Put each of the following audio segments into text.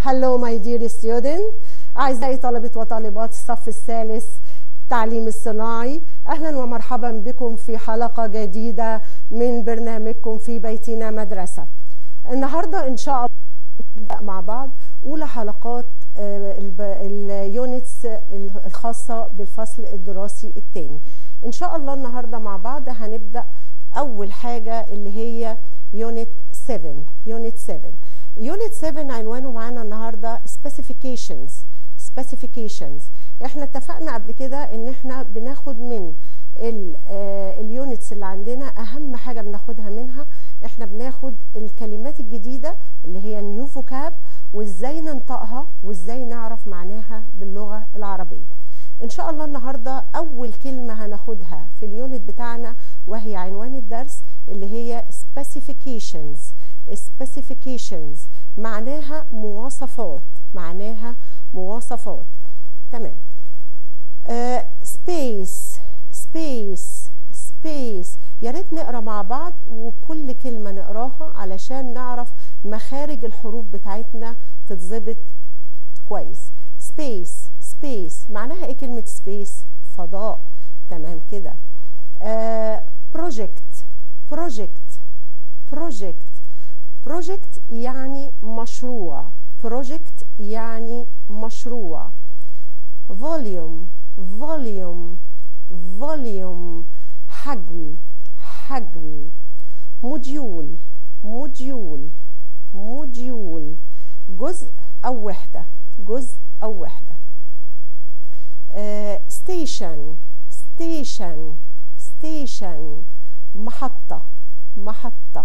Hello my dear student أعزائي طلبة وطالبات الصف الثالث التعليم الصناعي أهلا ومرحبا بكم في حلقة جديدة من برنامجكم في بيتنا مدرسة النهاردة إن شاء الله نبدأ مع بعض أولى حلقات اليونتس الخاصة بالفصل الدراسي الثاني إن شاء الله النهاردة مع بعض هنبدأ أول حاجة اللي هي يونت 7 يونت 7 يونت 7 عنوانه معانا النهارده specifications specifications احنا اتفقنا قبل كده ان احنا بناخد من اليونتس اللي عندنا اهم حاجه بناخدها منها احنا بناخد الكلمات الجديده اللي هي نيو فوكاب وازاي ننطقها وازاي نعرف معناها باللغه العربيه ان شاء الله النهارده اول كلمه هناخدها في اليونت بتاعنا وهي عنوان الدرس اللي هي specifications specifications معناها مواصفات معناها مواصفات تمام آه space space space يا ريت نقرا مع بعض وكل كلمه نقراها علشان نعرف مخارج الحروف بتاعتنا تتظبط كويس space space معناها ايه كلمه space فضاء تمام كده آه project project project project يعني مشروع project يعني مشروع volume volume volume حجم حجم موديول موديول موديول جزء أو وحدة جزء أو وحدة ستيشن ستيشن ستيشن محطة محطة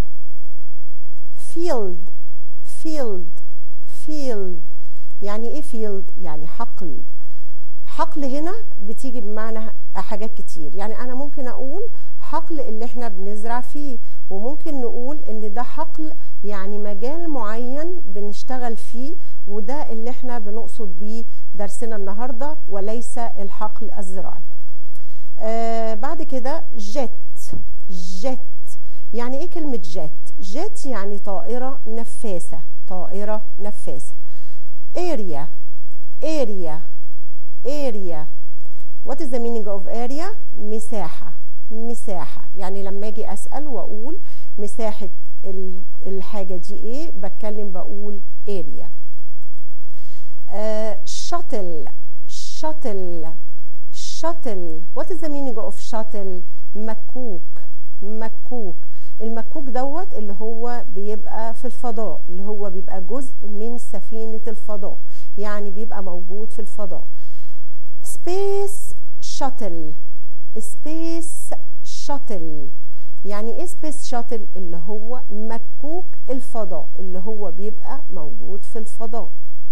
field field field يعني ايه field يعني حقل حقل هنا بتيجي بمعنى حاجات كتير يعني انا ممكن اقول حقل اللي احنا بنزرع فيه وممكن نقول ان ده حقل يعني مجال معين بنشتغل فيه وده اللي احنا بنقصد بيه درسنا النهارده وليس الحقل الزراعي آه بعد كده جت جت يعني ايه كلمه جت جيت يعني طائرة نفاثة طائرة نفاثة area area area what is the meaning of area مساحة مساحة يعني لما اجي اسأل واقول مساحة الحاجة دي ايه بتكلم بقول area uh, shuttle shuttle shuttle what is the meaning of shuttle مكوك مكوك المكوك دوت اللي هو بيبقى في الفضاء اللي هو بيبقى جزء من سفينة الفضاء يعني بيبقى موجود في الفضاء سبيس شاتل سبيس شاتل يعني ايه سبيس شاتل اللي هو مكوك الفضاء اللي هو بيبقى موجود في الفضاء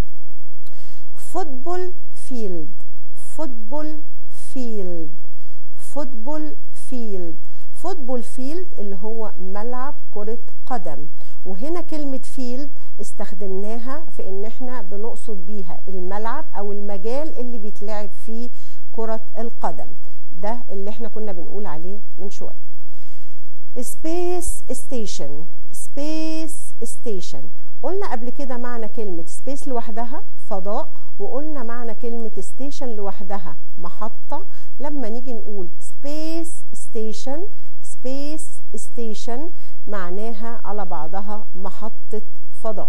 فوتبول فيلد فوتبول فيلد فوتبول فيلد فوتبول فيلد اللي هو ملعب كرة قدم وهنا كلمة فيلد استخدمناها في ان احنا بنقصد بيها الملعب او المجال اللي بيتلعب فيه كرة القدم ده اللي احنا كنا بنقول عليه من شوية سبيس ستيشن سبيس ستيشن قلنا قبل كده معنى كلمة سبيس لوحدها فضاء وقلنا معنى كلمة ستيشن لوحدها محطة لما نيجي نقول سبيس ستيشن سبيس ستيشن معناها على بعضها محطة فضاء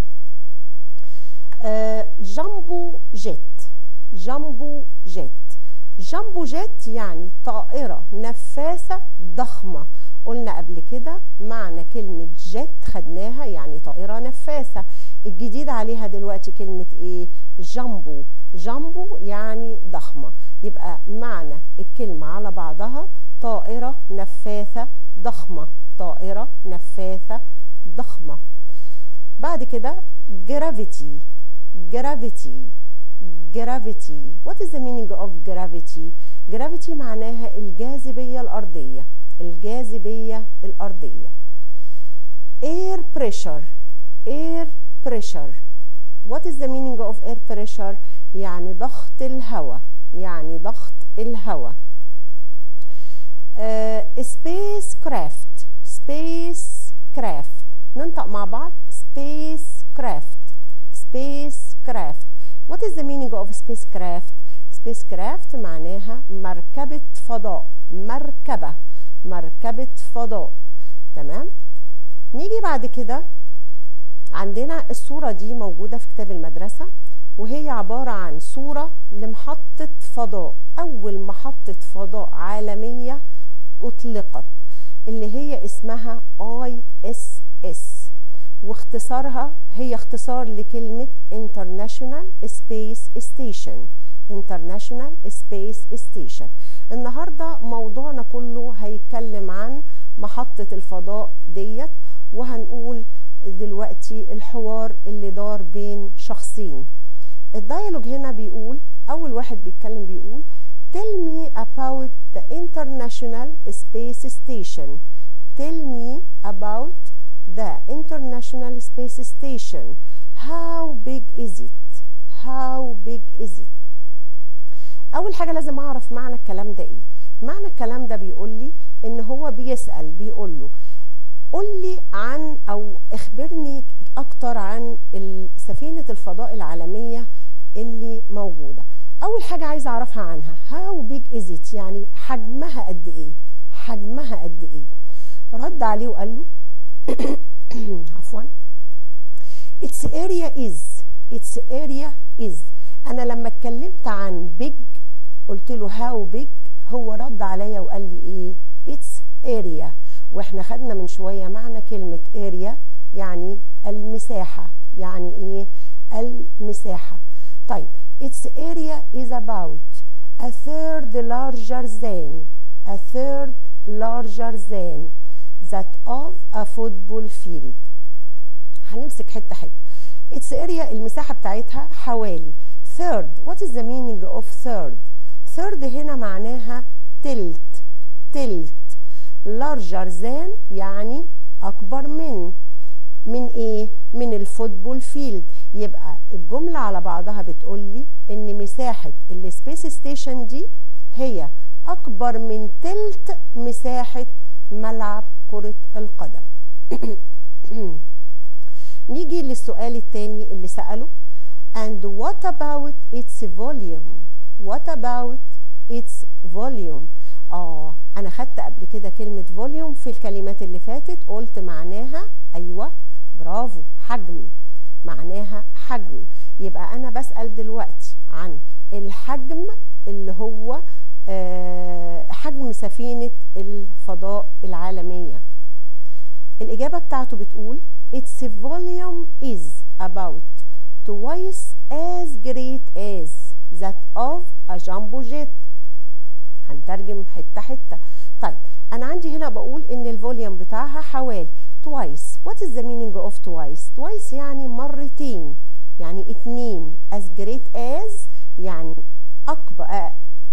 آه جامبو جيت جامبو جيت جامبو جيت يعني طائرة نفاثة ضخمة قلنا قبل كده معنى كلمة جيت خدناها يعني طائرة نفاثة الجديد عليها دلوقتي كلمة ايه جامبو جامبو يعني ضخمة يبقى معنى الكلمة على بعضها طائرة نفاثة ضخمة طائرة نفاثة ضخمة بعد كده gravity gravity gravity what is the meaning of gravity gravity معناها الجاذبية الأرضية الجاذبية الأرضية air pressure air pressure what is the meaning of air pressure يعني ضغط الهواء يعني ضغط الهواء سبيس كرافت سبيس كرافت ننطق مع بعض سبيس كرافت سبيس what is the meaning of spacecraft spacecraft معناها مركبة فضاء مركبة مركبة فضاء تمام نيجي بعد كده عندنا الصورة دي موجودة في كتاب المدرسة وهي عبارة عن صورة لمحطة فضاء أول محطة فضاء عالمية أطلقت اللي هي اسمها اي اس اس واختصارها هي اختصار لكلمة International Space Station International Space Station النهاردة موضوعنا كله هيتكلم عن محطة الفضاء ديت وهنقول دلوقتي الحوار اللي دار بين شخصين الديالوج هنا بيقول أول واحد بيتكلم بيقول Tell me about the International Space Station. Tell me about the International Space Station. How big is it? How big is it? أول حاجة لازم أعرف معنى الكلام ده إيه؟ معنى الكلام ده بيقول لي إن هو بيسأل بيقول له قول لي عن أو اخبرني أكتر عن سفينة الفضاء العالمية اللي موجودة. اول حاجه عايزه اعرفها عنها هاو بيج از ات يعني حجمها قد ايه حجمها قد ايه رد عليه وقال له عفوا its area is its area is انا لما اتكلمت عن بيج قلت له هاو بيج هو رد عليا وقال لي ايه its area واحنا خدنا من شويه معنى كلمه area يعني المساحه يعني ايه المساحه طيب its area is about a third larger than a third larger than that of a football field هنمسك حته حته its area المساحه بتاعتها حوالي third what is the meaning of third third هنا معناها تلت تلت larger than يعني اكبر من من ايه من الفوتبول فيلد يبقى الجمله على بعضها بتقول لي ان مساحه السبيس ستيشن دي هي اكبر من تلت مساحه ملعب كره القدم نيجي للسؤال الثاني اللي سأله and what about its volume what about its volume اه انا خدت قبل كده كلمة volume في الكلمات اللي فاتت قلت معناها ايوه برافو حجم معناها حجم يبقى انا بسأل دلوقتي عن الحجم اللي هو آه حجم سفينة الفضاء العالمية الإجابة بتاعته بتقول its volume is about twice as great as that of a jumbo jet هنترجم حتة حتة طيب أنا عندي هنا بقول إن الفوليوم بتاعها حوالي twice what is the meaning of twice twice يعني مرتين يعني اتنين as great as يعني أكبر آه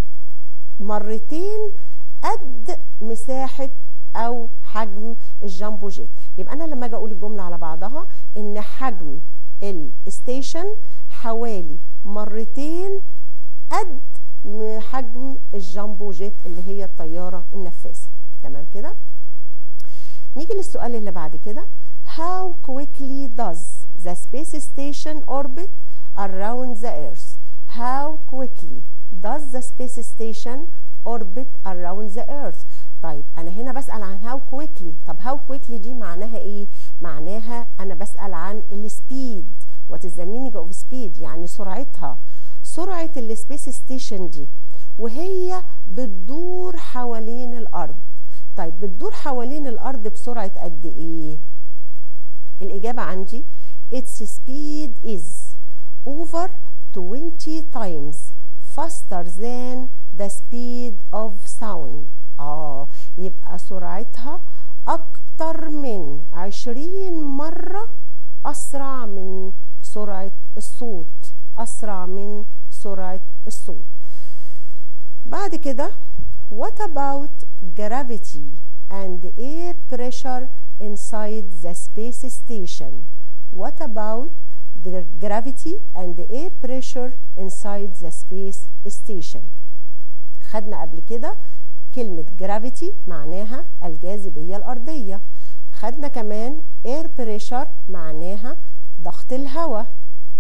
مرتين قد مساحة أو حجم الجامبو جيت يبقى أنا لما أجي أقول الجملة على بعضها إن حجم الستيشن حوالي مرتين قد حجم الجامبو جيت اللي هي الطيارة النفاثة تمام كده نيجي للسؤال اللي بعد كده how quickly does the space station orbit around the earth how quickly does the space station orbit around the earth طيب انا هنا بسأل عن how quickly طب how quickly دي معناها ايه معناها انا بسأل عن السبيد what is the meaning of speed يعني سرعتها سرعة السبيس ستيشن دي وهي بتدور حوالين الارض طيب بتدور حوالين الارض بسرعة قد ايه الاجابة عندي its speed is over 20 times faster than the speed of sound اه يبقى سرعتها اكتر من 20 مرة اسرع من سرعة الصوت اسرع من سرعة الصوت بعد كده what about gravity and air pressure inside the space station what about the gravity and the air pressure inside the space station خدنا قبل كده كلمة gravity معناها الجاذبية الأرضية خدنا كمان air pressure معناها ضغط الهواء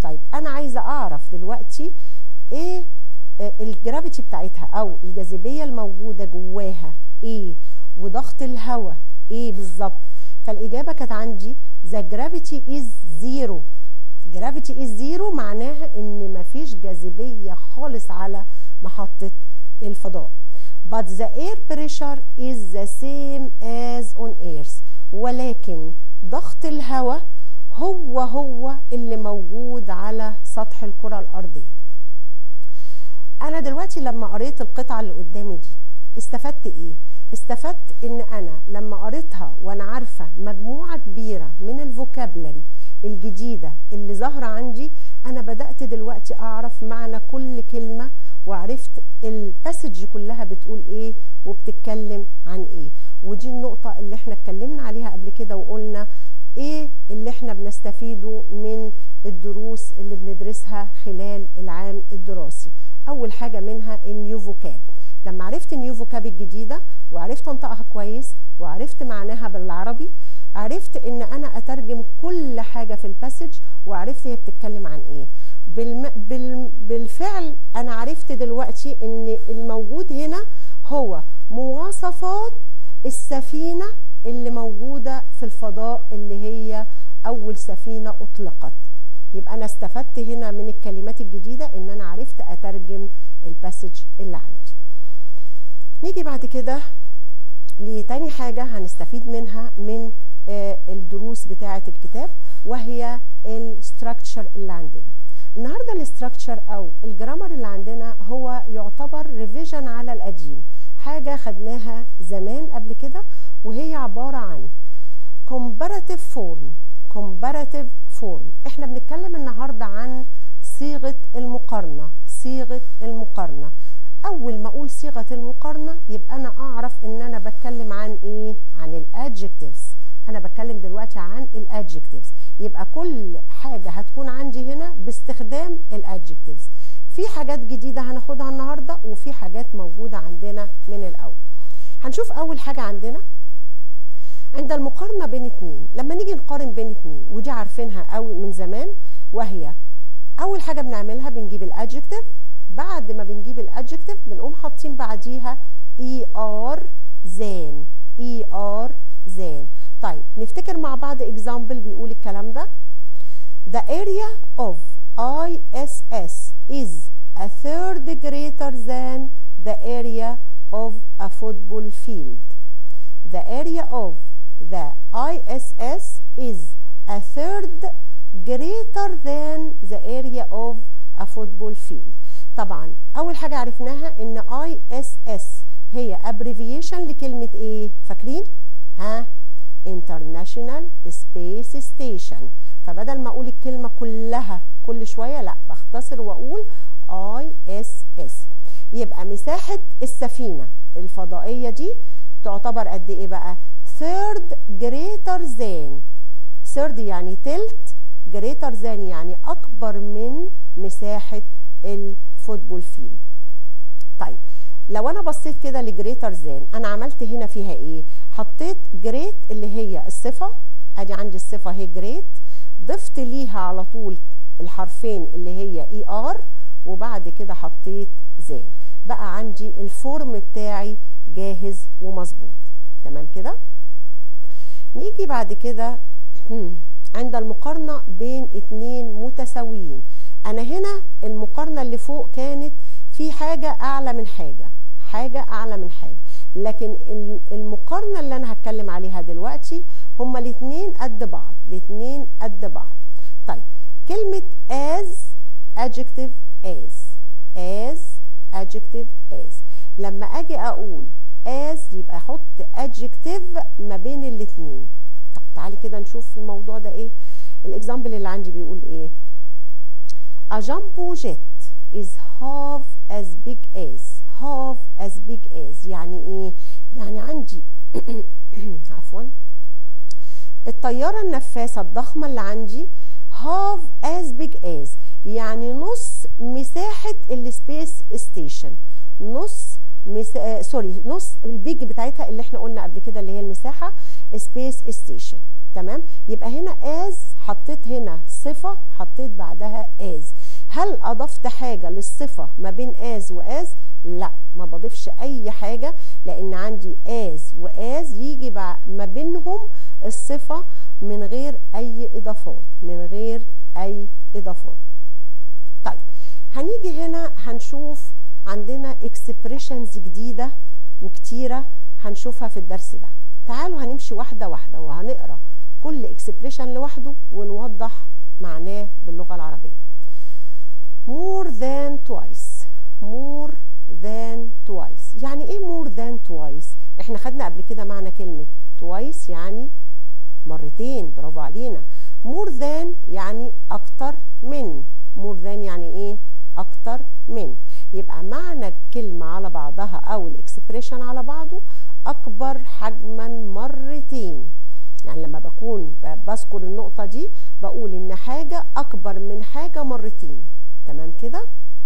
طيب انا عايزه اعرف دلوقتي ايه آه، الجرافيتي بتاعتها او الجاذبيه الموجوده جواها ايه وضغط الهواء ايه بالظبط فالاجابه كانت عندي the gravity is zero gravity is zero معناها ان مفيش جاذبيه خالص على محطه الفضاء but the air pressure is the same as on earth ولكن ضغط الهواء هو هو اللي موجود على سطح الكره الارضيه انا دلوقتي لما قريت القطعه اللي قدامي دي استفدت ايه استفدت ان انا لما قريتها وانا عارفه مجموعه كبيره من الفوكابلري الجديده اللي ظاهره عندي انا بدات دلوقتي اعرف معنى كل كلمه وعرفت الباسج كلها بتقول ايه وبتتكلم عن ايه ودي النقطه اللي احنا اتكلمنا عليها قبل كده وقلنا ايه اللي احنا بنستفيده من الدروس اللي بندرسها خلال العام الدراسي اول حاجه منها النيو فوكاب لما عرفت النيو فوكاب الجديده وعرفت انطقها كويس وعرفت معناها بالعربي عرفت ان انا اترجم كل حاجه في الباسج وعرفت هي بتتكلم عن ايه بالم... بال... بالفعل انا عرفت دلوقتي ان الموجود هنا هو مواصفات السفينه اللي موجوده في الفضاء اللي هي اول سفينه اطلقت يبقى انا استفدت هنا من الكلمات الجديده ان انا عرفت اترجم الباسج اللي عندي نيجي بعد كده لتاني حاجه هنستفيد منها من آه، الدروس بتاعه الكتاب وهي الستراكشر اللي عندنا النهارده الاستراكشر او الجرامر اللي عندنا هو يعتبر ريفيجن على القديم حاجه خدناها زمان قبل كده وهي عباره عن comparative form comparative form احنا بنتكلم النهارده عن صيغه المقارنه صيغه المقارنه اول ما اقول صيغه المقارنه يبقى انا اعرف ان انا بتكلم عن ايه عن الادجكتيفز انا بتكلم دلوقتي عن الادجكتيفز يبقى كل حاجه هتكون عندي هنا باستخدام الادجكتيفز في حاجات جديده هناخدها النهارده وفي حاجات موجوده عندنا من الاول هنشوف اول حاجه عندنا عند المقارنه بين اتنين لما نيجي نقارن بين اتنين ودي عارفينها قوي من زمان وهي اول حاجه بنعملها بنجيب الادجكتيف بعد ما بنجيب الادجكتيف بنقوم حاطين بعديها اي ار زان اي ار زان طيب نفتكر مع بعض اكزامبل بيقول الكلام ده The area of ISS is a third greater than the area of a football field. The area of the ISS is a third greater than the area of a football field. طبعا أول حاجة عرفناها إن ISS هي abbreviation لكلمة إيه؟ فاكرين؟ ها؟ International Space Station فبدل ما أقول الكلمة كلها كل شوية لا بختصر وأقول ISS يبقى مساحة السفينة الفضائية دي تعتبر قد إيه بقى؟ third greater than third يعني تلت greater than يعني أكبر من مساحة الفوتبول فيلد طيب لو انا بصيت كده لجريتر زان انا عملت هنا فيها ايه حطيت جريت اللي هي الصفه ادي عندي الصفه هي جريت ضفت ليها على طول الحرفين اللي هي اي ار وبعد كده حطيت زان بقى عندي الفورم بتاعي جاهز ومظبوط تمام كده نيجي بعد كده عند المقارنة بين اتنين متساويين انا هنا المقارنة اللي فوق كانت في حاجة اعلى من حاجة حاجة اعلى من حاجة لكن المقارنة اللي انا هتكلم عليها دلوقتي هما الاتنين قد بعض الاتنين قد بعض طيب كلمة as adjective as as adjective as لما اجي اقول as يبقى احط adjective ما بين الاتنين طب تعالي كده نشوف الموضوع ده ايه الاكزامبل اللي عندي بيقول ايه A jumbo jet is half as big as half as big as يعني ايه يعني عندي عفوا الطيارة النفاثة الضخمة اللي عندي half as big as يعني نص مساحة السبيس ستيشن نص مس... آه سوري نص البيج بتاعتها اللي احنا قلنا قبل كده اللي هي المساحة سبيس ستيشن تمام يبقى هنا as حطيت هنا صفة حطيت بعدها as هل اضفت حاجة للصفة ما بين as وas لا ما بضيفش اي حاجة لان عندي as وas يجي ما بينهم الصفة من غير اي اضافات من غير اي اضافات طيب هنيجي هنا هنشوف عندنا expressions جديدة وكتيرة هنشوفها في الدرس ده تعالوا هنمشي واحدة واحدة وهنقرأ كل expression لوحده ونوضح معناه باللغة العربية more than twice more than twice يعني ايه more than twice احنا خدنا قبل كده معنى كلمة twice يعني مرتين برافو علينا more than يعني اكتر من more than يعني ايه اكتر من يبقى معنى الكلمة على بعضها او الاكسبريشن على بعضه اكبر حجما مرتين يعني لما بكون بذكر النقطة دي بقول ان حاجة اكبر من حاجة مرتين تمام كده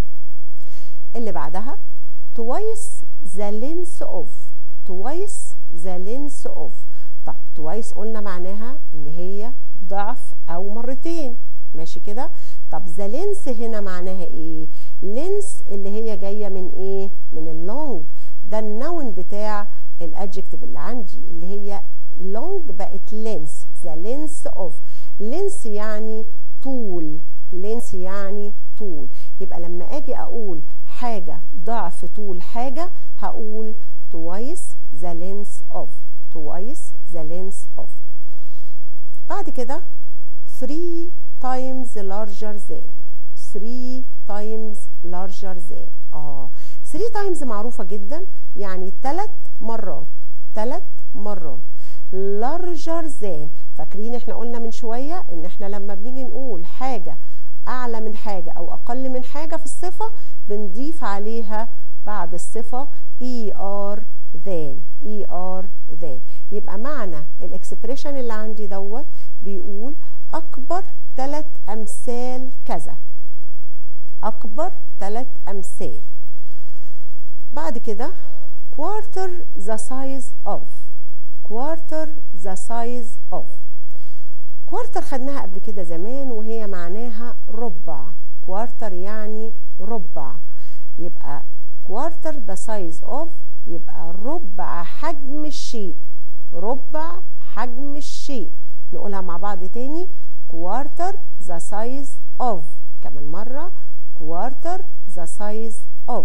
اللي بعدها twice the length of twice the length of طب twice قلنا معناها ان هي ضعف او مرتين ماشي كده طب the length هنا معناها ايه length اللي هي جاية من ايه من اللونج ده النون بتاع الادجكتيف اللي عندي اللي هي long بقت length the length of length يعني طول length يعني طول يبقى لما اجي اقول حاجة ضعف طول حاجة هقول twice the length of twice the length of بعد كده three times larger than three times larger than اه 3 times معروفة جدا يعني ثلاث مرات ثلاث مرات larger than فاكرين احنا قلنا من شوية ان احنا لما بنيجي نقول حاجة اعلى من حاجة او اقل من حاجة في الصفة بنضيف عليها بعد الصفة er than er than يبقى معنى الاكسبريشن اللي عندي دوت بيقول اكبر ثلاث امثال كذا اكبر ثلاث امثال بعد كده quarter the size of quarter the size of quarter خدناها قبل كده زمان وهي معناها ربع quarter يعني ربع يبقى quarter the size of يبقى ربع حجم الشيء ربع حجم الشيء نقولها مع بعض تاني quarter the size of كمان مرة quarter the size of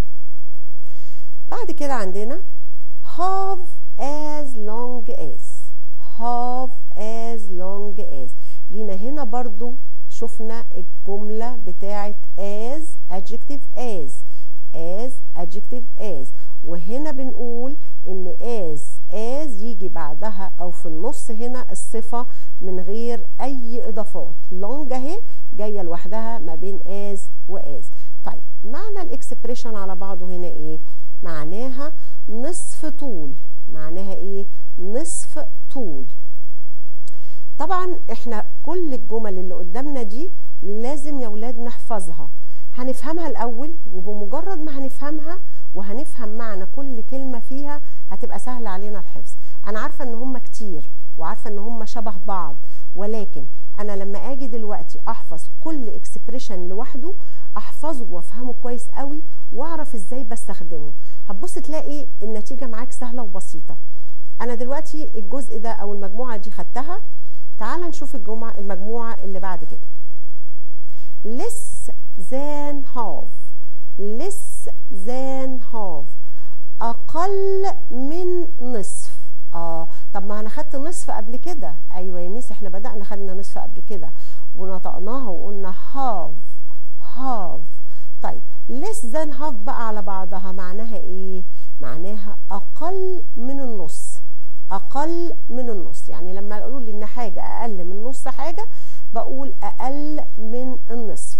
بعد كده عندنا half as long as half as long as جينا هنا برضو شفنا الجملة بتاعت as adjective as as adjective as وهنا بنقول ان as as يجي بعدها او في النص هنا الصفة من غير اي اضافات long اهي جاية لوحدها ما بين as و as طيب معنى الاكسبريشن على بعضه هنا ايه معناها نصف طول معناها ايه نصف طول طبعا احنا كل الجمل اللي قدامنا دي لازم يا ولاد نحفظها هنفهمها الاول وبمجرد ما هنفهمها وهنفهم معنى كل كلمة فيها هتبقى سهل علينا الحفظ انا عارفة ان هم كتير وعارفة ان هم شبه بعض ولكن انا لما اجي دلوقتي احفظ كل اكسبريشن لوحده احفظه وافهمه كويس قوي واعرف ازاي بستخدمه هتبص تلاقي النتيجة معاك سهلة وبسيطة انا دلوقتي الجزء ده او المجموعة دي خدتها تعال نشوف الجمعة المجموعة اللي بعد كده less than half less than half اقل من نصف اه طب ما انا خدت نصف قبل كده ايوه يا ميس احنا بدأنا خدنا نصف قبل كده ونطقناها وقلنا half half طيب less than half بقى على بعضها معناها ايه معناها اقل من النص اقل من النص يعني لما يقولوا لي ان حاجه اقل من نص حاجه بقول اقل من النصف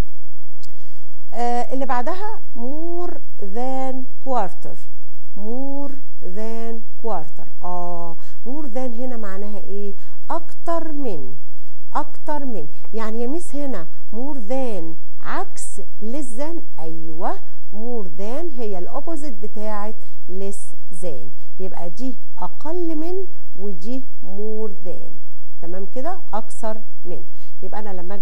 آه اللي بعدها more than quarter more than quarter اه more than هنا معناها ايه اكتر من اكتر من يعني يا ميس هنا more than عكس less than ايوه more than هي الاوبوزيت بتاعت less than يبقى دي اقل من ودي more than تمام كده اكثر من يبقى انا لما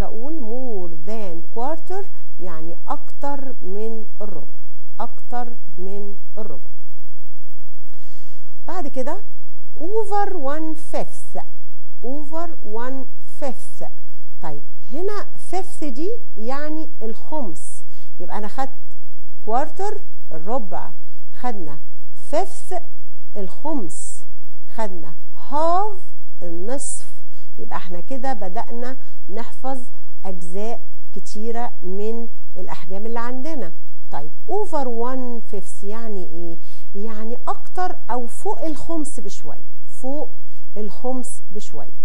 خدت كوارتر الربع خدنا فيفث الخمس خدنا هاف النصف يبقى احنا كده بدأنا نحفظ أجزاء كتيرة من الأحجام اللي عندنا طيب اوفر 1 فيفث يعني ايه يعني اكتر او فوق الخمس بشويه فوق الخمس بشويه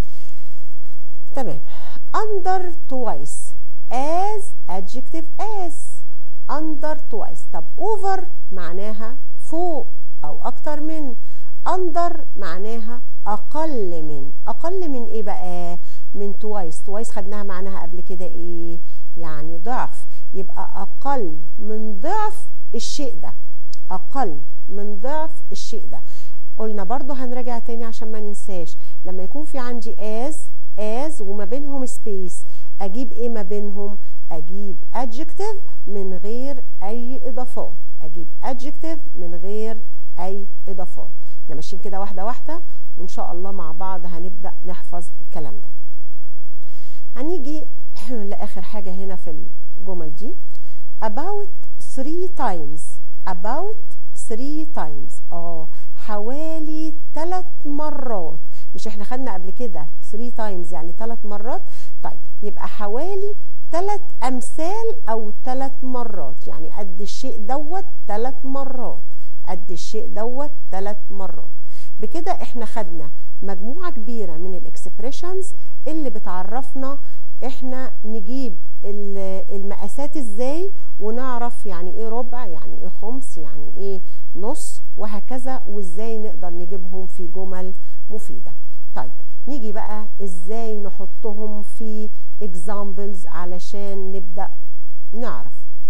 تمام under twice as adjective as under twice طب over معناها فوق او اكتر من under معناها اقل من اقل من ايه بقى من twice twice خدناها معناها قبل كده ايه يعني ضعف يبقى اقل من ضعف الشيء ده اقل من ضعف الشيء ده قلنا برضو هنراجع تاني عشان ما ننساش لما يكون في عندي as as وما بينهم space اجيب ايه ما بينهم اجيب adjective من غير اي اضافات اجيب adjective من غير اي اضافات احنا ماشيين كده واحده واحده وان شاء الله مع بعض هنبدا نحفظ الكلام ده هنيجي لاخر حاجه هنا في الجمل دي about three times about three times اه حوالي ثلاث مرات مش احنا خدنا قبل كده 3 times يعني ثلاث مرات طيب يبقى حوالي ثلاث امثال او ثلاث مرات يعني قد الشيء دوت ثلاث مرات قد الشيء دوت ثلاث مرات بكده احنا خدنا مجموعه كبيره من الاكسبريشنز اللي بتعرفنا احنا نجيب المقاسات ازاي ونعرف يعني ايه ربع يعني ايه خمس يعني ايه نص وهكذا وازاي نقدر نجيبهم في جمل مفيده طيب نيجي بقى ازاي نحطهم في examples علشان نبدا نعرف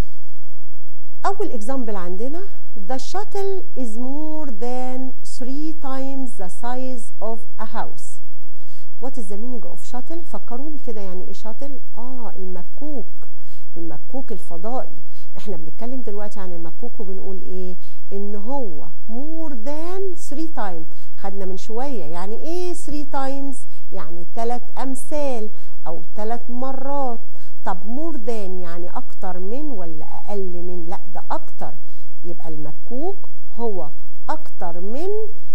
اول example عندنا the shuttle is more than three times the size of a house what is the meaning of shuttle فكروني كده يعني ايه شاتل اه المكوك المكوك الفضائي احنا بنتكلم دلوقتي عن المكوك وبنقول ايه ان هو more than 3 times خدنا من شويه يعني ايه 3 times يعني ثلاث امثال او ثلاث مرات طب more than يعني اكتر من ولا اقل من لا ده اكتر يبقى المكوك هو اكتر من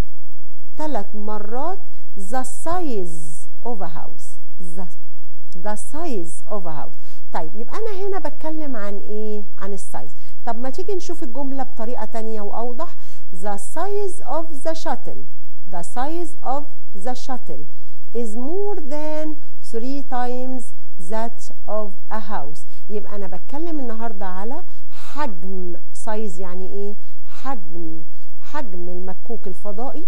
ثلاث مرات the size of a house the, the size of a house طيب يبقى انا هنا بتكلم عن ايه عن السايز طب ما تيجي نشوف الجملة بطريقة تانية واوضح the size of the shuttle the size of the shuttle is more than three times that of a house يبقى انا بتكلم النهاردة على حجم سايز يعني ايه حجم حجم المكوك الفضائي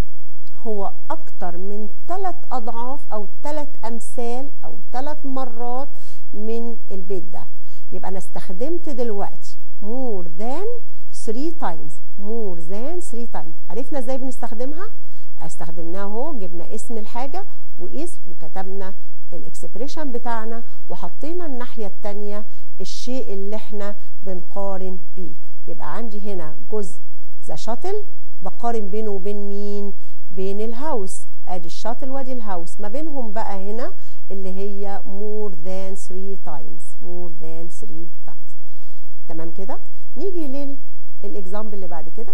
هو اكتر من ثلاث اضعاف او ثلاث امثال او ثلاث مرات من البيت ده يبقى انا استخدمت دلوقتي more than 3 times more than 3 times عرفنا ازاي بنستخدمها استخدمناها اهو جبنا اسم الحاجه واسم وكتبنا الاكسبريشن بتاعنا وحطينا الناحيه الثانيه الشيء اللي احنا بنقارن بيه يبقى عندي هنا جزء ذا شاتل بقارن بينه وبين مين بين الهاوس ادي الشاتل وادي الهاوس ما بينهم بقى هنا اللي هي more than 3 times more than 3 times تمام كده نيجي للاكزامبل اللي بعد كده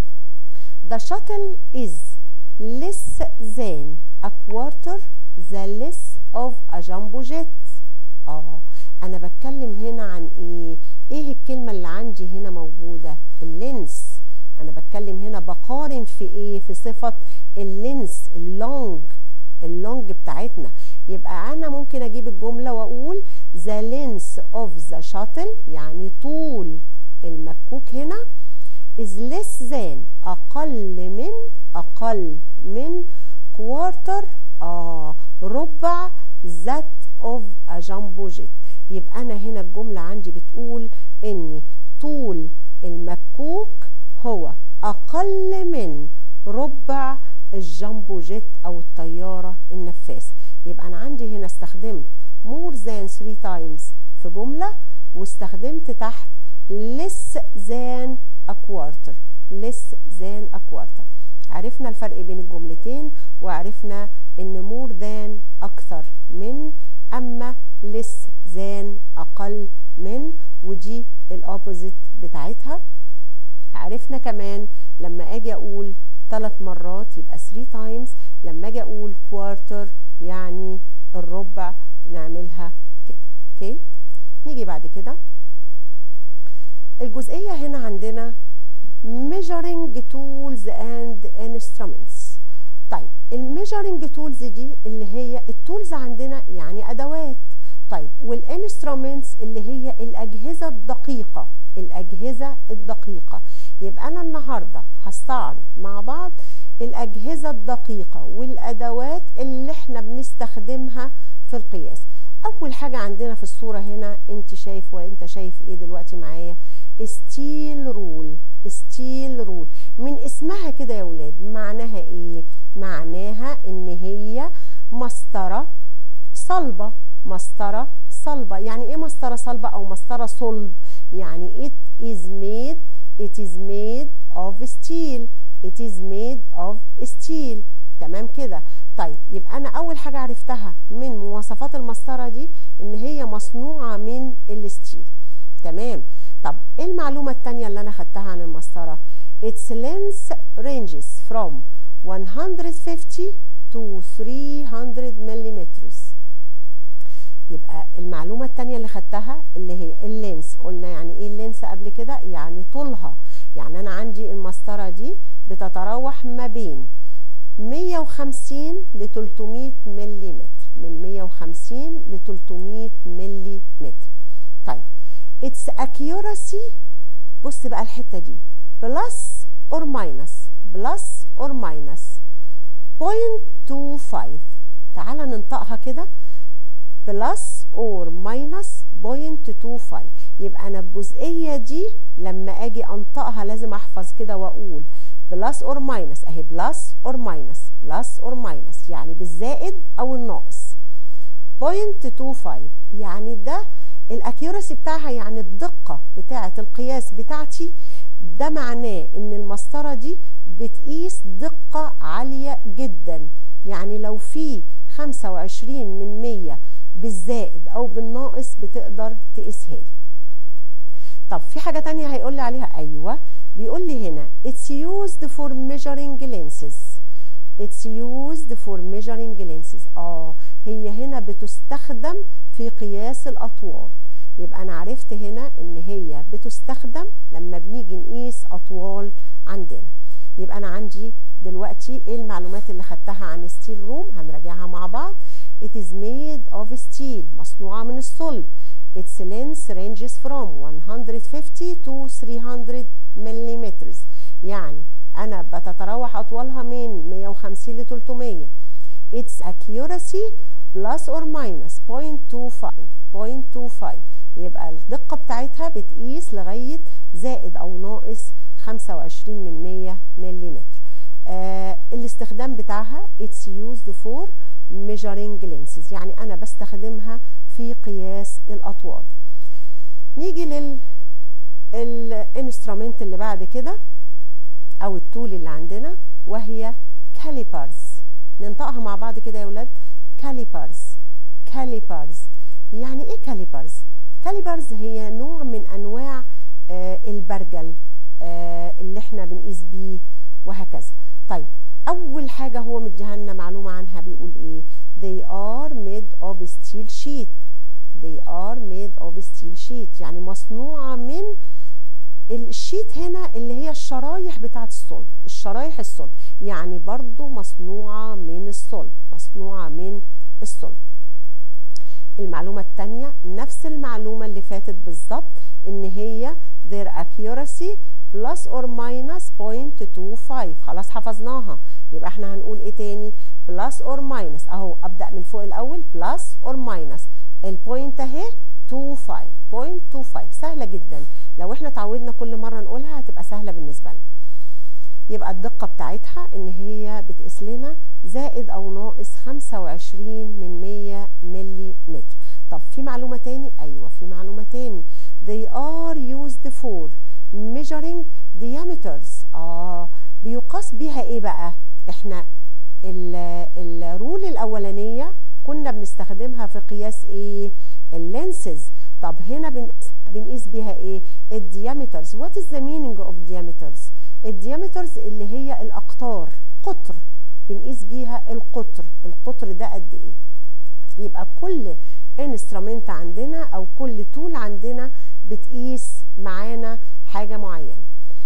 the shuttle is less than a quarter the less of a jumbo jet اه انا بتكلم هنا عن ايه ايه الكلمه اللي عندي هنا موجوده اللينس انا بتكلم هنا بقارن في ايه في صفه اللينس اللونج اللونج بتاعتنا يبقى انا ممكن اجيب الجمله واقول the length of the shuttle يعني طول المكوك هنا is less than اقل من اقل من quarter اه ربع that of a jumbo jet يبقى انا هنا الجمله عندي بتقول ان طول المكوك هو اقل من ربع الجامبو جيت او الطياره النفاثه يبقى انا عندي هنا استخدمت more than 3 times في جمله واستخدمت تحت less than a quarter less than a quarter عرفنا الفرق بين الجملتين وعرفنا ان more than اكثر من اما less than اقل من ودي الاوبوزيت بتاعتها عرفنا كمان لما اجي اقول ثلاث مرات يبقى 3 تايمز لما اجي اقول كوارتر يعني الربع نعملها كده اوكي نيجي بعد كده الجزئية هنا عندنا measuring tools and instruments طيب الميجرنج تولز دي اللي هي التولز عندنا يعني ادوات طيب والانسترومنتس اللي هي الاجهزه الدقيقه الاجهزه الدقيقه يبقى انا النهارده هستعرض مع بعض الاجهزه الدقيقه والادوات اللي احنا بنستخدمها في القياس اول حاجه عندنا في الصوره هنا انت شايف وانت شايف ايه دلوقتي معايا ستيل رول ستيل رول من اسمها كده يا ولاد معناها ايه معناها ان هي مسطره صلبه مسطره صلبه يعني ايه مسطره صلبه او مسطره صلب يعني it is made it is made of steel it is made of steel تمام كده طيب يبقى انا اول حاجه عرفتها من مواصفات المسطره دي ان هي مصنوعه من الستيل تمام طب ايه المعلومه الثانيه اللي انا خدتها عن المسطره its length ranges from 150 to 300 millimeters يبقى المعلومه الثانيه اللي خدتها اللي هي اللينس قلنا يعني ايه اللينس قبل كده يعني طولها يعني انا عندي المسطره دي بتتراوح ما بين 150 ل 300 ملم من 150 ل 300 ملم طيب its accuracy بص بقى الحته دي plus or minus plus or minus 0.25 تعال ننطقها كده plus or minus 0.25 يبقى انا الجزئيه دي لما اجي انطقها لازم احفظ كده واقول بلس اور ماينس اهي بلس اور ماينس بلس اور ماينس يعني بالزائد او الناقص 0.25 يعني ده الاكيورسي بتاعها يعني الدقه بتاعه القياس بتاعتي ده معناه ان المسطره دي بتقيس دقه عاليه جدا يعني لو في 25 من 100 بالزائد او بالناقص بتقدر تقيسها لي طب في حاجه تانية هيقول لي عليها ايوه بيقول لي هنا it's used for measuring lenses it's used for measuring lenses اه هي هنا بتستخدم في قياس الاطوال يبقى انا عرفت هنا ان هي بتستخدم لما بنيجي نقيس اطوال عندنا يبقى انا عندي دلوقتي ايه المعلومات اللي خدتها عن ستيل روم هنراجعها مع بعض it is made of steel مصنوعه من الصلب its length ranges from 150 to 300 millimeters يعني انا بتتراوح اطوالها من 150 ل 300 its accuracy plus or minus 0.25 0.25 يبقى الدقة بتاعتها بتقيس لغاية زائد أو ناقص 25 من 100 ملم آه الاستخدام بتاعها it's used for measuring lenses يعني أنا بستخدمها في قياس الأطوال نيجي لل الانسترومنت اللي بعد كده أو التول اللي عندنا وهي كاليبرز ننطقها مع بعض كده يا ولاد كاليبرز كاليبرز يعني ايه كاليبرز كاليبرز هي نوع من انواع آه البرجل آه اللي احنا بنقيس بيه وهكذا طيب اول حاجه هو مديها لنا معلومه عنها بيقول ايه they are made of steel sheet they are made of steel sheet يعني مصنوعه من الشيت هنا اللي هي الشرايح بتاعت الصلب الشرايح الصلب يعني برضو مصنوعة من الصلب مصنوعة من الصلب المعلومة التانية نفس المعلومة اللي فاتت بالظبط ان هي their accuracy plus or minus 0.25 خلاص حفظناها يبقى احنا هنقول ايه تاني plus or minus اهو ابدأ من فوق الاول plus or minus البوينت اهي 25 0.25 سهلة جدا لو احنا اتعودنا كل مرة نقولها هتبقى سهلة بالنسبة لنا يبقى الدقة بتاعتها ان هي بتقيس لنا زائد او ناقص 25 من 100 ملي متر طب في معلومة تاني ايوه في معلومة تاني they are used for measuring diameters اه بيقاس بيها ايه بقى احنا الرول الاولانية كنا بنستخدمها في قياس ايه اللينسز طب هنا بنقيسها بنقيس بيها ايه الديامترز وات از ذا مينينج اوف diameters الديامترز اللي هي الاقطار قطر بنقيس بيها القطر القطر ده قد ايه يبقى كل انسترومنت عندنا او كل تول عندنا بتقيس معانا حاجه معينه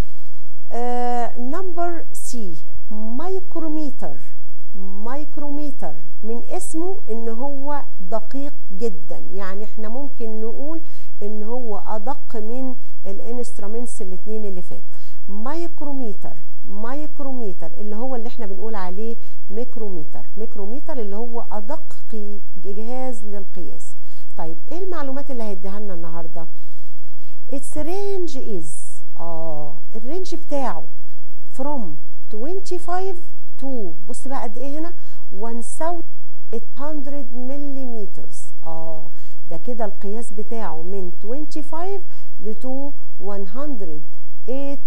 نمبر سي مايكروميتر مايكروميتر من اسمه ان هو دقيق جدا يعني احنا ممكن نقول ان هو ادق من الانسترومنتس الاثنين اللي فاتوا مايكروميتر مايكروميتر اللي هو اللي احنا بنقول عليه ميكروميتر ميكروميتر اللي هو ادق جهاز للقياس طيب ايه المعلومات اللي هيديها لنا النهارده its range is اه الرينج بتاعه from 25 to بص بقى قد ايه هنا 1800 ملم اه ده كده القياس بتاعه من 25 ل 100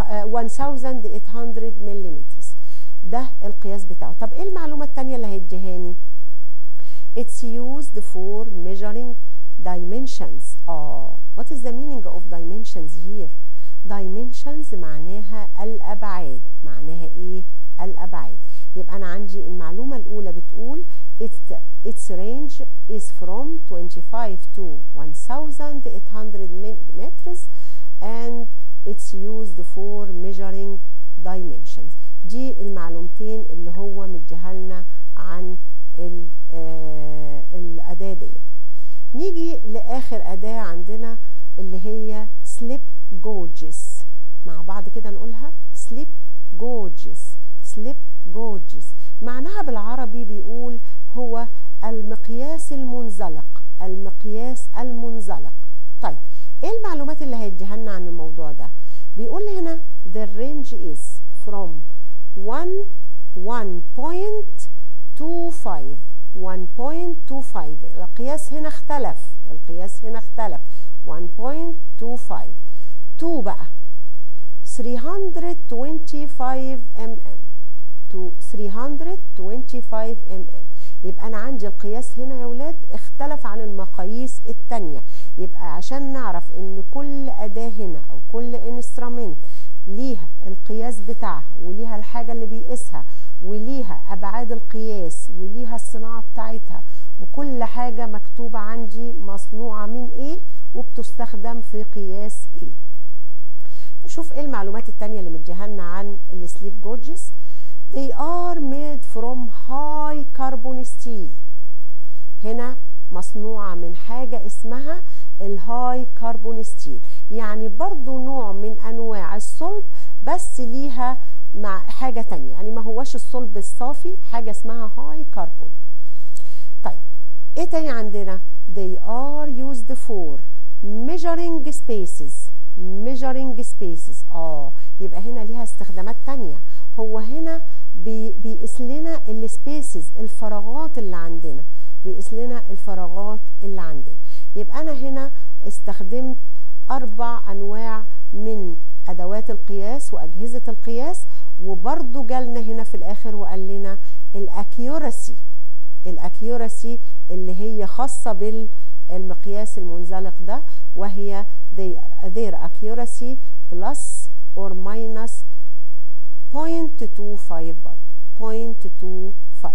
1800 ملم ده القياس بتاعه طب ايه المعلومه الثانيه اللي هيديهاني it's used for measuring dimensions اه what is the meaning of dimensions here dimensions معناها الابعاد معناها ايه الابعاد يبقى انا عندي المعلومه الاولى بتقول its its range is from 25 to 1800 millimeters and it's used for measuring dimensions دي المعلومتين اللي هو مديها لنا عن آه الاداه دي نيجي لاخر اداه عندنا اللي هي slip gauges مع بعض كده نقولها slip gauges slip gauges معناها بالعربي بيقول هو المقياس المنزلق المقياس المنزلق طيب ايه المعلومات اللي هيديها لنا عن الموضوع ده بيقول هنا the range is from 1 1.25 1.25 القياس هنا اختلف القياس هنا اختلف 1.25 2 بقى 325 mm to 325 mm يبقى انا عندي القياس هنا يا ولاد اختلف عن المقاييس التانية يبقى عشان نعرف ان كل اداة هنا او كل انسترومنت ليها القياس بتاعها وليها الحاجة اللي بيقيسها وليها ابعاد القياس وليها الصناعة بتاعتها وكل حاجة مكتوبة عندي مصنوعة من ايه وبتستخدم في قياس ايه نشوف ايه المعلومات التانية اللي مديها لنا عن السليب جوجز they are made from high carbon steel هنا مصنوعة من حاجة اسمها الهاي كربون ستيل يعني برضو نوع من انواع الصلب بس ليها مع حاجة تانية يعني ما هوش الصلب الصافي حاجة اسمها هاي كربون طيب ايه تاني عندنا they are used for measuring spaces measuring spaces اه يبقى هنا ليها استخدامات تانية هو هنا بي بيقيس لنا السبيسز الفراغات اللي عندنا بيقيس لنا الفراغات اللي عندنا يبقى انا هنا استخدمت اربع انواع من ادوات القياس واجهزه القياس وبرضو جالنا هنا في الاخر وقال لنا الاكيوراسي الاكيوراسي اللي هي خاصه بالمقياس المنزلق ده وهي their accuracy plus or minus 0.25 برضه 0.25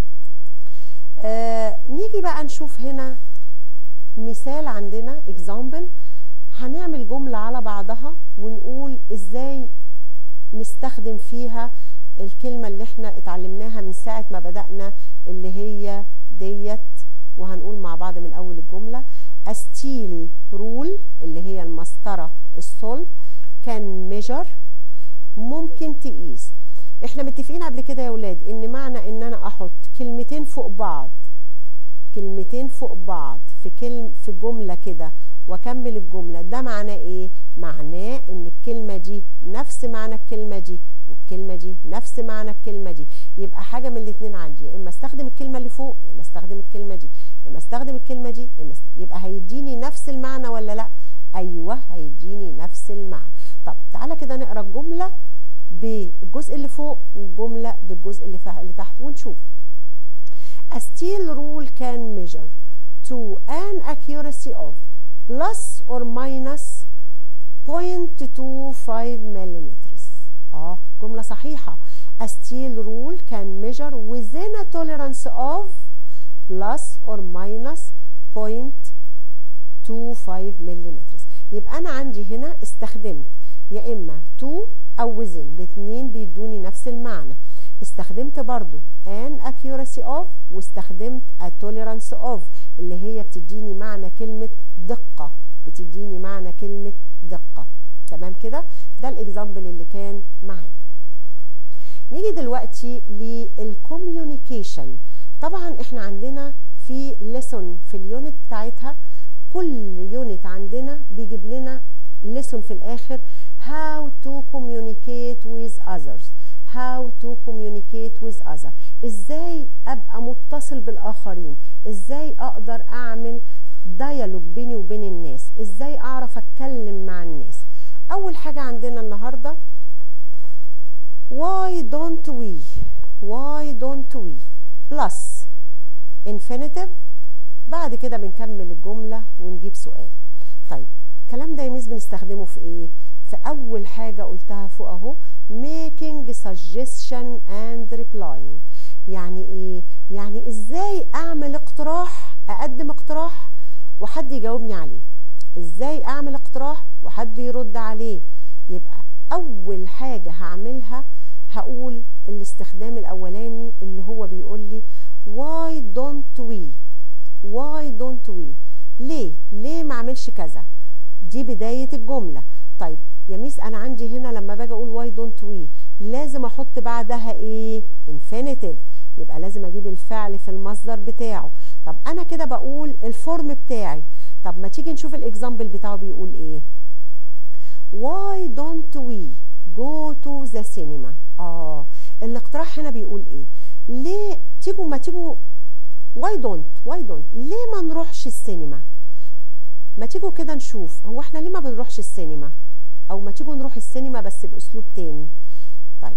آه نيجي بقى نشوف هنا مثال عندنا example هنعمل جملة على بعضها ونقول ازاي نستخدم فيها الكلمة اللي احنا اتعلمناها من ساعة ما بدأنا اللي هي ديت وهنقول مع بعض من أول الجملة أستيل رول اللي هي المسطرة الصلب كان ميجر ممكن تقيس احنا متفقين قبل كده يا ولاد ان معنى ان انا احط كلمتين فوق بعض كلمتين فوق بعض في كلم في جمله كده واكمل الجمله ده معناه ايه معناه ان الكلمه دي نفس معنى الكلمه دي والكلمه دي نفس معنى الكلمه دي يبقى حاجه من الاثنين عندي يا اما استخدم الكلمه اللي فوق يا اما استخدم الكلمه دي يا اما استخدم الكلمه دي يا اما است... يبقى هيديني نفس المعنى ولا لا ايوه هيديني نفس المعنى طب تعالى كده نقرا الجمله بالجزء اللي فوق والجمله بالجزء اللي, اللي تحت ونشوف A steel rule can measure to an accuracy of plus or minus 0.25 ملم اه جملة صحيحة a steel rule can measure within a tolerance of plus or minus 0.25 ملم يبقى انا عندي هنا استخدمت يا اما to او within الاتنين بيدوني نفس المعنى استخدمت برضو an accuracy of واستخدمت a tolerance of اللي هي بتديني معنى كلمة دقة بتديني معنى كلمة دقة تمام كده ده الاكزامبل اللي كان معانا نيجي دلوقتي للكوميونيكيشن طبعا احنا عندنا في ليسون في اليونت بتاعتها كل يونت عندنا بيجيب لنا ليسون في الاخر how to communicate with others how to communicate with others ازاي ابقى متصل بالاخرين ازاي اقدر اعمل ديالوج بيني وبين الناس ازاي اعرف اتكلم مع الناس اول حاجه عندنا النهارده why don't we why don't we plus infinitive بعد كده بنكمل الجمله ونجيب سؤال طيب الكلام ده يا ميس بنستخدمه في ايه في اول حاجه قلتها فوق اهو making suggestion and replying يعني ايه يعني ازاي اعمل اقتراح اقدم اقتراح وحد يجاوبني عليه ازاي اعمل اقتراح وحد يرد عليه يبقى اول حاجه هعملها هقول الاستخدام الاولاني اللي هو بيقول لي why don't we why don't we ليه ليه ما اعملش كذا دي بدايه الجمله طيب يا ميس انا عندي هنا لما باجي اقول واي دونت وي لازم احط بعدها ايه infinitive يبقى لازم اجيب الفعل في المصدر بتاعه طب انا كده بقول الفورم بتاعي طب ما تيجي نشوف الاكزامبل بتاعه بيقول ايه why don't we go to the cinema اه الاقتراح هنا بيقول ايه ليه تيجوا ما تيجوا why don't why don't ليه ما نروحش السينما ما تيجوا كده نشوف هو احنا ليه ما بنروحش السينما او ما تيجوا نروح السينما بس باسلوب تاني طيب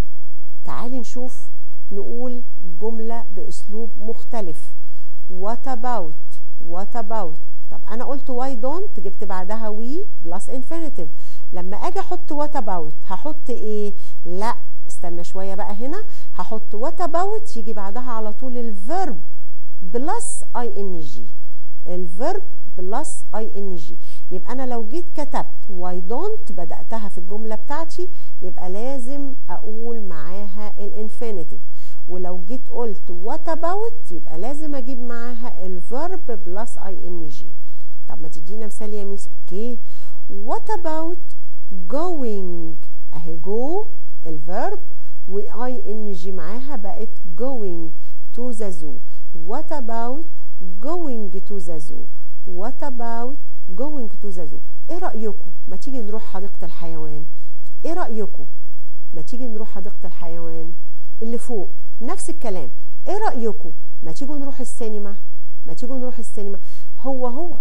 تعالي نشوف نقول جملة باسلوب مختلف what about what about طب انا قلت why don't جبت بعدها we plus infinitive لما اجي احط what about هحط ايه لا استنى شوية بقى هنا هحط what about يجي بعدها على طول الفيرب بلس اي ان جي الفيرب بلس اي ان جي يبقى انا لو جيت كتبت why don't بداتها في الجمله بتاعتي يبقى لازم اقول معاها الانفينيتيف ولو جيت قلت what about يبقى لازم اجيب معاها الفيرب بلس اي ان جي طب ما تدينا مثال يا ميس اوكي what about going اهي جو الفيرب واي ان جي معاها بقت going to the zoo what about going to the zoo what about going to the zoo ايه رأيكم ما تيجي نروح حديقة الحيوان ايه رأيكم ما تيجي نروح حديقة الحيوان اللي فوق نفس الكلام ايه رأيكم ما تيجوا نروح السينما ما تيجوا نروح السينما هو هو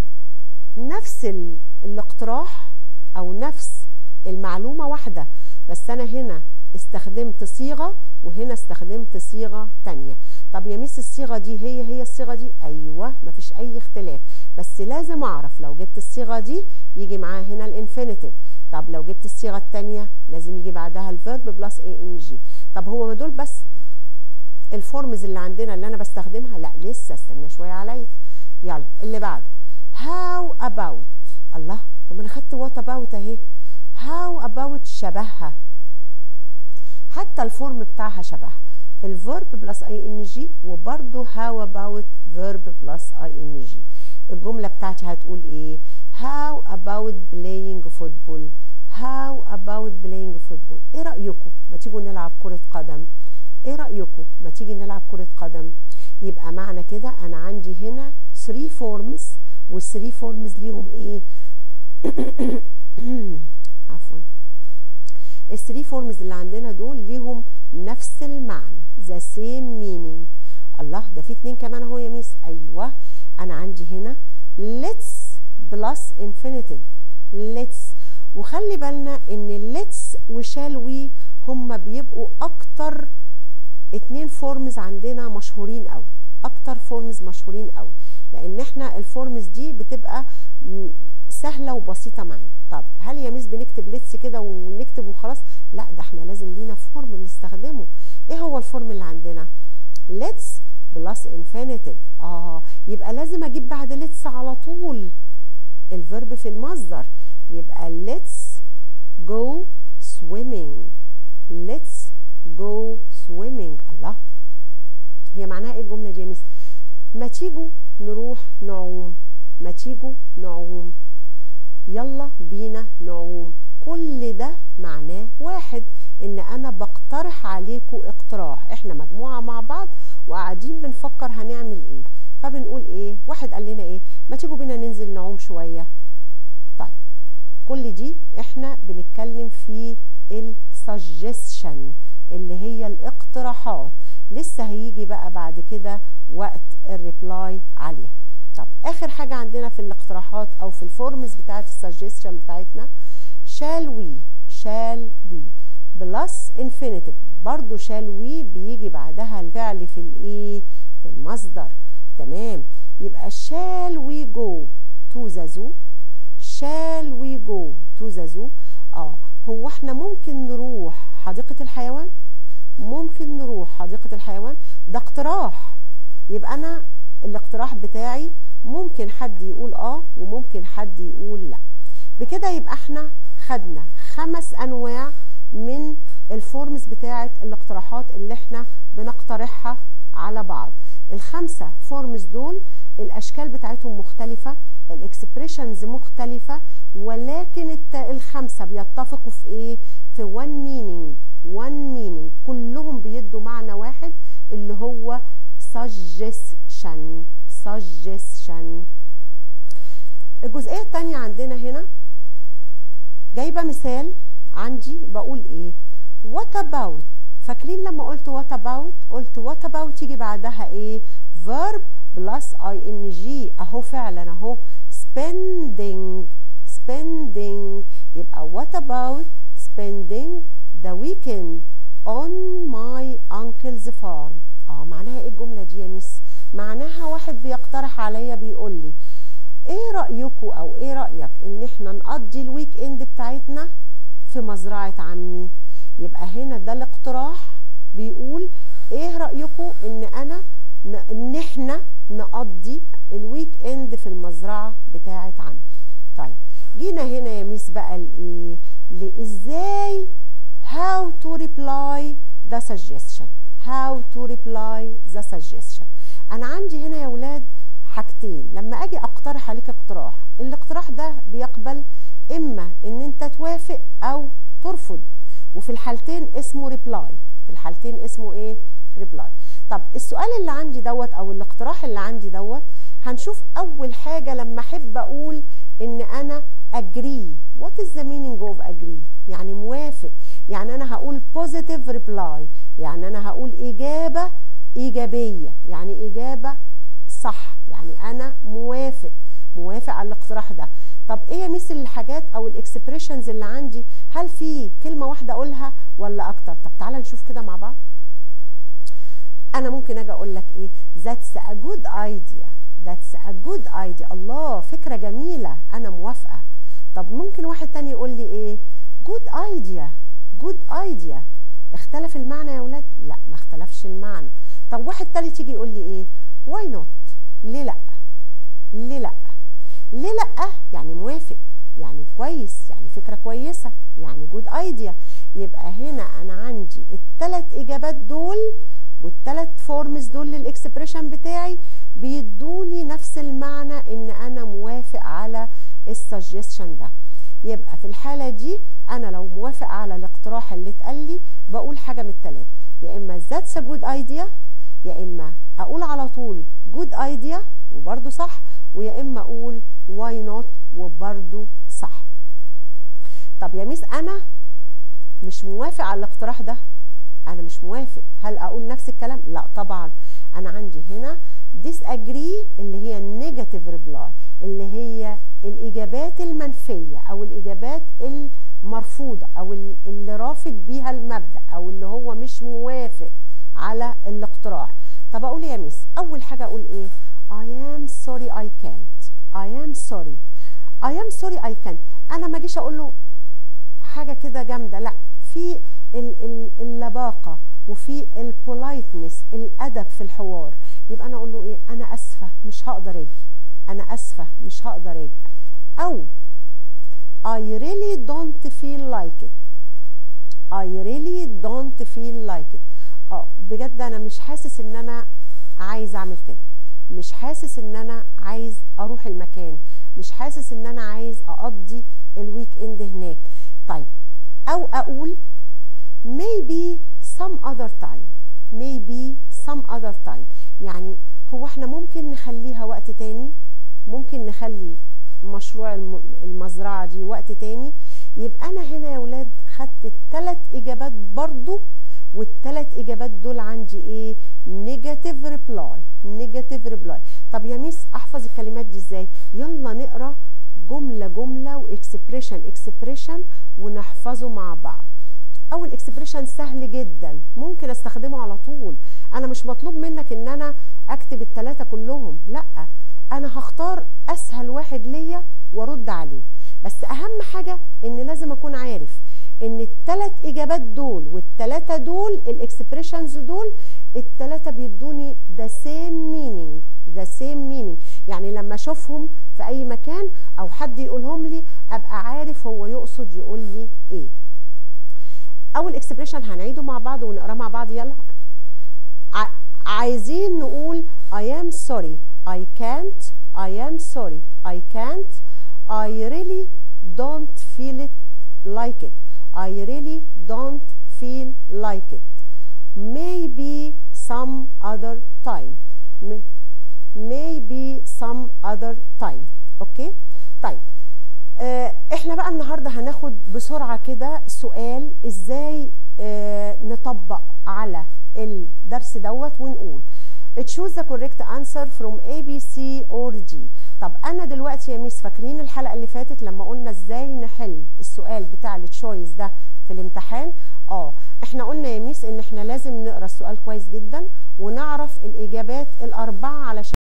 نفس ال... الاقتراح او نفس المعلومة واحدة بس انا هنا استخدمت صيغة وهنا استخدمت صيغة تانية طب يا ميس الصيغة دي هي هي الصيغة دي ايوه مفيش اي اختلاف بس لازم اعرف لو جبت الصيغة دي يجي معاها هنا الانفينيتيف طب لو جبت الصيغة التانية لازم يجي بعدها الفيرب بلس اي ان جي طب هو ما دول بس الفورمز اللي عندنا اللي انا بستخدمها لا لسه استنى شوية عليا يلا اللي بعده how about الله طب انا خدت what about اهي how about شبهها حتى الفورم بتاعها شبهها الفيرب بلس اي ان جي وبرده how about verb بلس اي ان جي الجملة بتاعتي هتقول ايه how about playing football how about playing football ايه رأيكم ما تيجوا نلعب كرة قدم ايه رأيكم ما تيجي نلعب كرة قدم يبقى معنى كده انا عندي هنا 3 فورمز وال3 فورمز ليهم ايه عفوا الثري فورمز اللي عندنا دول ليهم نفس المعنى the same meaning الله ده في اتنين كمان اهو يا ميس ايوه انا عندي هنا let's plus infinitive let's وخلي بالنا ان let's وشال وي هما بيبقوا اكتر اتنين فورمز عندنا مشهورين قوي اكتر فورمز مشهورين قوي لان احنا الفورمز دي بتبقى سهله وبسيطه معانا طب هل يا ميس بنكتب ليتس كده ونكتب وخلاص لا ده احنا لازم لينا فورم بنستخدمه ايه هو الفورم اللي عندنا ليتس بلس انفينيتيف اه يبقى لازم اجيب بعد ليتس على طول الفيرب في المصدر يبقى let's go swimming let's go swimming الله هي معناها ايه الجمله دي يا مس ما تيجوا نروح نعوم ما تيجوا نعوم يلا بينا نعوم كل ده معناه واحد ان انا بقترح عليكم اقتراح احنا مجموعه مع بعض وقاعدين بنفكر هنعمل ايه فبنقول ايه واحد قال لنا ايه ما تيجوا بينا ننزل نعوم شويه طيب كل دي احنا بنتكلم في السجستشن اللي هي الاقتراحات لسه هيجي بقى بعد كده وقت الريبلاي عليها طب اخر حاجه عندنا في الاقتراحات او في الفورمز بتاعت السجستشن بتاعتنا shall we shall we بلس infinitive برضو shall we بيجي بعدها الفعل في الايه في المصدر تمام يبقى shall we go to the zoo shall we go to the zoo اه هو احنا ممكن نروح حديقة الحيوان ممكن نروح حديقة الحيوان ده اقتراح يبقى انا الاقتراح بتاعي ممكن حد يقول اه وممكن حد يقول لا بكده يبقى احنا خدنا خمس انواع من الفورمز بتاعه الاقتراحات اللي احنا بنقترحها على بعض الخمسه فورمز دول الاشكال بتاعتهم مختلفه الاكسبريشنز مختلفه ولكن الت... الخمسه بيتفقوا في ايه في one meaning one meaning كلهم بيدوا معنى واحد اللي هو suggestion suggestion الجزئيه الثانيه عندنا هنا جايبه مثال عندي بقول ايه what about فاكرين لما قلت what about قلت what about يجي بعدها ايه verb plus ing اهو فعلا اهو spending spending يبقى what about spending the weekend on my uncle's farm اه معناها ايه الجمله دي يا ميس معناها واحد بيقترح عليا بيقول لي ايه رايكم او ايه رايك ان احنا نقضي الويك اند بتاعتنا في مزرعه عمي يبقى هنا ده الاقتراح بيقول ايه رايكم ان انا ان احنا نقضي الويك اند في المزرعه بتاعه عمي طيب جينا هنا يا ميس بقى لايه لازاي how to reply the suggestion how to reply the suggestion انا عندي هنا يا ولاد حاجتين لما اجي اقترح عليك اقتراح الاقتراح ده بيقبل اما ان انت توافق او ترفض وفي الحالتين اسمه ريبلاي في الحالتين اسمه ايه ريبلاي طب السؤال اللي عندي دوت او الاقتراح اللي عندي دوت هنشوف اول حاجه لما احب اقول ان انا agree what is the meaning of agree يعني موافق يعني انا هقول positive reply يعني انا هقول اجابه ايجابيه يعني اجابه صح يعني انا موافق موافق على الاقتراح ده طب ايه مثل الحاجات او الاكسبريشنز اللي عندي هل في كلمه واحده اقولها ولا اكتر طب تعالى نشوف كده مع بعض انا ممكن اجي اقول لك ايه that's a good idea that's a good idea الله فكره جميله انا موافقه طب ممكن واحد تاني يقول لي ايه good idea good idea اختلف المعنى يا ولاد لا ما اختلفش المعنى طب واحد تالت يجي يقول لي ايه why not ليه لا ليه لا ليه لا يعني موافق يعني كويس يعني فكره كويسه يعني جود ايديا يبقى هنا انا عندي الثلاث اجابات دول والثلاث فورمز دول للاكسبريشن بتاعي بيدوني نفس المعنى ان انا موافق على السجستشن ده يبقى في الحاله دي انا لو موافق على الاقتراح اللي اتقال لي بقول حاجه من الثلاث يا اما ذاتس ا جود ايديا يا اما اقول على طول جود ايديا وبرده صح ويا اما اقول واي نوت وبرده صح طب يا ميس انا مش موافق على الاقتراح ده انا مش موافق هل اقول نفس الكلام لا طبعا انا عندي هنا disagree اللي هي النيجاتيف ريبلاي اللي هي الاجابات المنفيه او الاجابات المرفوضه او اللي رافض بيها المبدا او اللي هو مش موافق على الاقتراح طب اقول يا ميس اول حاجه اقول ايه I am sorry I can't I am sorry I am sorry I can انا ما اجيش اقول له حاجه كده جامده لا في ال- ال- اللباقه وفي البولايتنس الادب في الحوار يبقى انا اقول له ايه انا اسفه مش هقدر اجي انا اسفه مش هقدر اجي او I really don't feel like it I really don't feel like it اه بجد انا مش حاسس ان انا عايز اعمل كده مش حاسس ان انا عايز اروح المكان مش حاسس ان انا عايز اقضي الويك اند هناك طيب او اقول maybe some other time maybe some other time يعني هو احنا ممكن نخليها وقت تاني ممكن نخلي مشروع الم- المزرعة دي وقت تاني يبقى انا هنا يا ولاد خدت التلات اجابات برضو والتلات اجابات دول عندي ايه نيجاتيف ريبلاي نيجاتيف ريبلاي طب يا ميس احفظ الكلمات دي ازاي يلا نقرا جمله جمله واكسبريشن اكسبريشن ونحفظه مع بعض اول اكسبريشن سهل جدا ممكن استخدمه على طول انا مش مطلوب منك ان انا اكتب التلاتة كلهم لا انا هختار اسهل واحد ليا وارد عليه بس اهم حاجة ان لازم اكون عارف ان التلات اجابات دول والتلاتة دول الاكسبريشنز دول التلاتة بيدوني the same meaning the same meaning يعني لما اشوفهم في اي مكان او حد يقولهم لي ابقى عارف هو يقصد يقول لي ايه اول اكسبريشن هنعيده مع بعض ونقراه مع بعض يلا ع- عايزين نقول I am sorry I can't I am sorry I can't I really don't feel it like it I really don't feel like it maybe some other time M- maybe some other time اوكي طيب آه، احنا بقى النهارده هناخد بسرعه كده سؤال ازاي آه، نطبق على الدرس دوت ونقول choose the correct answer from A B C or D طب انا دلوقتي يا ميس فاكرين الحلقه اللي فاتت لما قلنا ازاي نحل السؤال بتاع التشويس ده في الامتحان اه احنا قلنا يا ميس ان احنا لازم نقرا السؤال كويس جدا ونعرف الاجابات الاربعه علشان